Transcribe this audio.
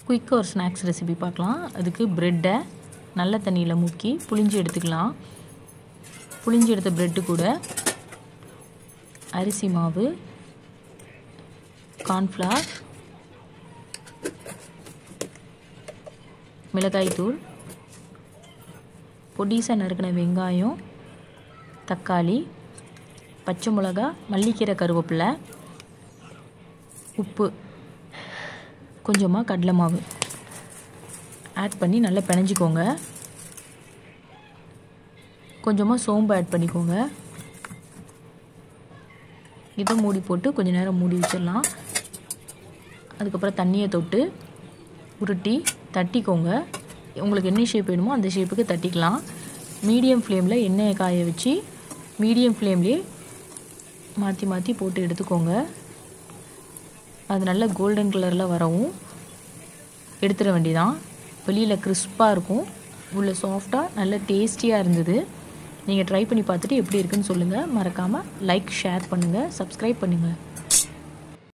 குயிக்காக ஒரு snacks recipe பார்க்கலாம் அதுக்கு ப்ரெட்டை நல்ல தண்ணியில் முக்கி புளிஞ்சு எடுத்துக்கலாம் புளிஞ்சு எடுத்த ப்ரெட்டு கூட அரிசி மாவு கார்ன்ஃப்ளவர் மிளகாய்த்தூள் பொடிசாக நறுக்கின வெங்காயம் தக்காளி பச்சை மிளகா மல்லிக்கீரை கருவேப்பிலை உப்பு கொஞ்சமாக கடலை மாவு ஆட் பண்ணி நல்லா பிணைஞ்சிக்கோங்க கொஞ்சமாக சோம்பு ஆட் பண்ணிக்கோங்க இதை மூடி போட்டு கொஞ்சம் நேரம் மூடி வச்சிடலாம் அதுக்கப்புறம் தண்ணியை தொட்டு உருட்டி தட்டிக்கோங்க உங்களுக்கு என்ன ஷேப் வேணுமோ அந்த ஷேப்புக்கு தட்டிக்கலாம் மீடியம் ஃப்ளேமில் எண்ணெயை காய வச்சு மீடியம் ஃப்ளேம்லேயே மாற்றி மாற்றி போட்டு எடுத்துக்கோங்க அது நல்ல கோல்டன் கலரில் வரவும் எடுத்துட வேண்டியதான் வெளியில் கிறிஸ்பாக இருக்கும் உள்ள சாஃப்டாக நல்ல டேஸ்டியாக இருந்தது நீங்கள் ட்ரை பண்ணி பார்த்துட்டு எப்படி இருக்குன்னு சொல்லுங்கள் மறக்காமல் லைக் ஷேர் பண்ணுங்கள் சப்ஸ்கிரைப் பண்ணுங்கள்